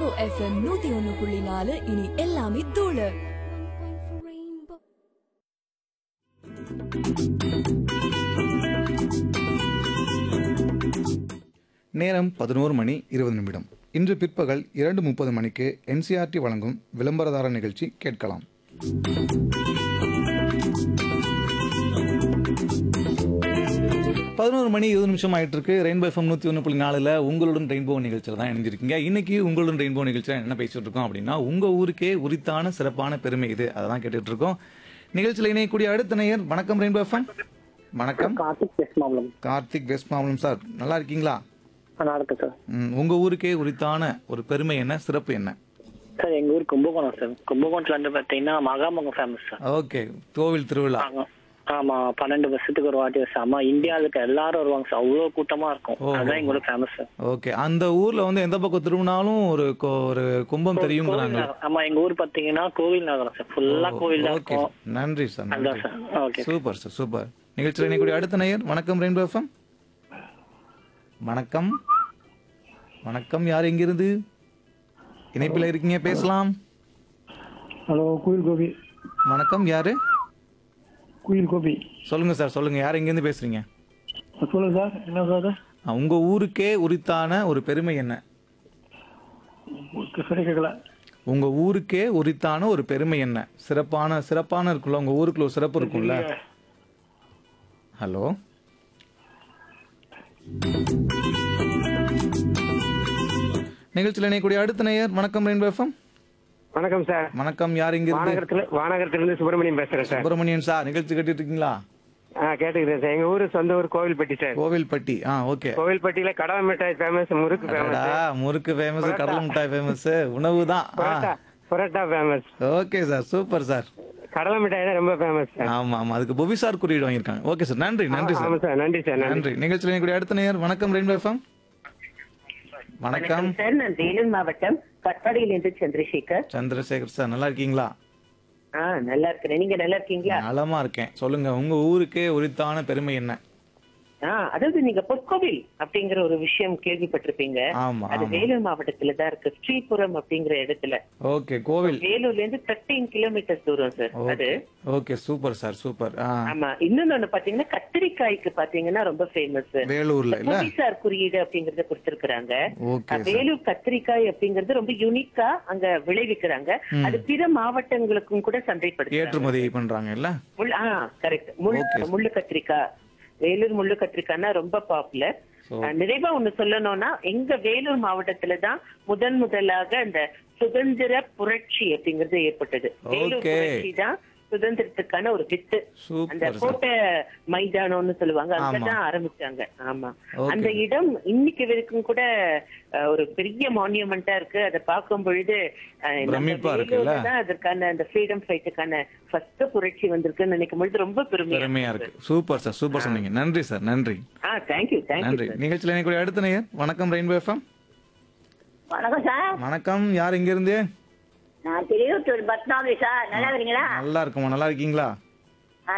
Rainbow FM நூத்தி ஒன்னு புள்ளி நாலு இனி எல்லாமே தூளு நேரம் பதினோரு மணி இருபது நிமிடம் இன்று பிற்பகல் இரண்டு முப்பது மணிக்கு என்சிஆர்டி வழங்கும் விளம்பரதார நிகழ்ச்சி கேட்கலாம் பதினோரு மணி இருபது நிமிஷம் ஆயிட்டு இருக்கு ரெயின்போ எஃப்எம் நூற்றி ஒன்று புள்ளி நாலில் உங்களுடன் ரெயின்போ நிகழ்ச்சியில் தான் இணைஞ்சிருக்கீங்க இன்னைக்கு உங்களுடன் ரெயின்போ நிகழ்ச்சியில் என்ன பேசிட்டு இருக்கோம் அப்படின்னா உங்க ஊருக்கே உரித்தான சிறப்பான பெருமை இது அதான் கேட்டுட்டு இருக்கோம் நிகழ்ச்சியில் இணையக்கூடிய அடுத்த நேயர் வணக்கம் ரெயின்போ எஃப்எம் வணக்கம் Karthik west Mambalam Karthik west Mambalam sir நல்லா இருக்கீங்களா நல்லா இருக்கு சார் ம், உங்க ஊருக்கே உரித்தான ஒரு பெருமை என்ன சிறப்பு என்ன சார் எங்க ஊர் கும்பகோணம் சார் கும்பகோணத்துல வந்து பாத்தீங்கன்னா மகாமகம் ஃபேமஸ் சார் ஓகே கோவில் திருவிழா ஆமா. ஆமா பன்னெண்டு வருஷத்துக்கு ஒரு வாட்டி வருஷம் ஆமா இந்தியாவுல இருக்க எல்லாரும் வருவாங்க சார் அவ்வளவு கூட்டமா இருக்கும் ஓ. அதான் எங்களோட ஃபேமஸ் சார் ஓகே அந்த ஊர்ல வந்து எந்த பக்கம் திரும்பினாலும் ஒரு கோ- ஒரு கும்பம் தெரியுங்கிறாங்க கோவில் நகரம். ஆமா எங்க ஊர் பாத்தீங்கன்னா கோவில் நகரம் சார் ஃபுல்லா கோவில் தான் ஓகே இருக்கும் நன்றி சார் அதான் நன்றி sir okay super sir super நிகழ்ச்சியில் இணையக்கூடிய அடுத்த நேயர் வணக்கம் ரெயின்போ எஃப்எம் வணக்கம் வணக்கம் யார் எங்கிருந்து இணைப்பில் இருக்கீங்க பேசலாம் ஹலோ குயில் கோபி வணக்கம் யாரு குயில் கோபி சொல்லுங்க சார் சொல்லுங்க யார் எங்கிருந்து பேசுறீங்க சொல்லுங்க சார் என்ன சார் ஆ, உங்க ஊருக்கே உரித்தான ஒரு பெருமை என்ன சரி கேட்கல உங்க ஊருக்கே உரித்தான ஒரு பெருமை என்ன சிறப்பான சிறப்பான இருக்குல்ல உங்க ஊருக்குள்ள ஒரு சிறப்பு இருக்கும்ல ஹலோ நிகழ்ச்சியில் இணையக்கூடிய அடுத்த நேயர் வணக்கம் ரெயின்போ எஃப்எம் வணக்கம் சார் வணக்கம் யார் இங்க இருந்து வானகரத்துல வானகரத்துல இருந்து சுப்பிரமணியம் பேசுறேன் சார் சுப்பிரமணியன் சார் நிகழ்ச்சி கேட்டுட்டு இருக்கீங்களா ஆ கேட்டுக்கிறேன் சார் எங்க ஊரு சொந்த ஊர் கோவில்பட்டி சார் கோவில்பட்டி ஆ ஓகே கோவில்பட்டியில கடலை மிட்டாய் ஃபேமஸ் முறுக்கு ஃபேமஸ் அடடா, முறுக்கு ஃபேமஸ் கடலை மிட்டாய் ஃபேமஸ் உணவு தான் parotta parotta famous okay sir super sir கடலை மிட்டாய் தான் ரொம்ப ஃபேமஸ் சார் ஆமா ஆமா அதுக்கு புவிசார் குறியீடு வாங்கியிருக்காங்க ஓகே சார் நன்றி நன்றி ஆமா சார் சார் நன்றி சார் நன்றி நன்றி நிகழ்ச்சியில் இணையக்கூடிய அடுத்த நேயர் வணக்கம் ரெயின்போ எஃப்எம் வணக்கம் சார் நான் வேலூர் மாவட்டம் கட்பாடியிலிருந்து சந்திரசேகர் சந்திரசேகர் சார் நல்லா இருக்கீங்களா ஆ நல்லா இருக்கிறேன் நீங்க நல்லா இருக்கீங்களா நலமா இருக்கேன் சொல்லுங்க உங்க ஊருக்கே உரித்தான பெருமை என்ன ஆ அதாவது நீங்க பொற்கோவில் அப்படிங்கிற ஒரு விஷயம் கேள்விப்பட்டிருப்பீங்க ஆமா அது ஆமா வேலூர் மாவட்டத்துல தான் இருக்கு ஸ்ரீபுரம் அப்படிங்கிற இடத்துல ஓகே கோவில் வேலூர்ல இருந்து தேர்ட்டீன் கிலோமீட்டர் தூரம் சார் அது okay okay super sir super ஆ ஆமா இன்னொன்னு ஒண்ணு பாத்தீங்கன்னா கத்திரிக்காய்க்கு பாத்தீங்கன்னா ரொம்ப ஃபேமஸ் வேலூர்ல இல்ல புவிசார் குறியீடு அப்படிங்கறத கொடுத்திருக்கிறாங்க ஓகே சார் வேலூர் கத்திரிக்காய் அப்படிங்கறது ரொம்ப யூனிக்கா அங்க விளைவிக்கிறாங்க அது பிற மாவட்டங்களுக்கும் கூட சந்தைப்படுத்துறாங்க ஏற்றுமதி பண்றாங்க இல்ல முள்- ஆ கரெக்ட் முள் Okay. முள்ளு கத்திரிக்காய் வேலூர் முள்ளு கத்திரிக்காய்னா ரொம்ப பாப்புலர் So- நிறைவா ஒண்ணு சொல்லணும்னா எங்க வேலூர் மாவட்டத்துல தான் முதன் முதலாக அந்த சுதந்திர புரட்சி அப்படிங்கறது ஏற்பட்டது வேலூர் Okay. புரட்சி தான் சுதந்திரத்துக்கான ஒரு வித்து அந்த சூப்பர் சார் கோட்டை மைதானம்னு சொல்லுவாங்க ஆமா. அங்கதான் ஆரம்பிச்சாங்க ஆமா Okay. அந்த இடம் இன்னைக்கு வரைக்கும் கூட அஹ், ஒரு பெரிய மானியமெண்டா இருக்கு அதை பார்க்கும் பொழுது அஹ், நம்ம பிரமிப்பா இருக்குல்ல? வேலூர்ல தான் அதற்கான அந்த ஃப்ரீடம் ஃபைட்டுக்கான ஃபர்ஸ்ட் புரட்சி வந்திருக்குன்னு நினைக்கும் பொழுது ரொம்ப பெருமையா பெருமையா இருக்கு சூப்பர் சார் சூப்பர் சொன்னீங்க நன்றி சார் நன்றி ஆ தேங்க்யூ தேங்க்யூ நன்றி நிகழ்ச்சியில் இணையக்கூடிய அடுத்த நேயர் வணக்கம் ரெயின்போ எஃப்எம் வணக்கம் சார் வணக்கம் யார் எங்க இருந்து நான் திருவத்தூர் பத்மாவதி சார் நல்லா இருக்கீங்களா நல்லா இருக்குமா நல்லா இருக்கீங்களா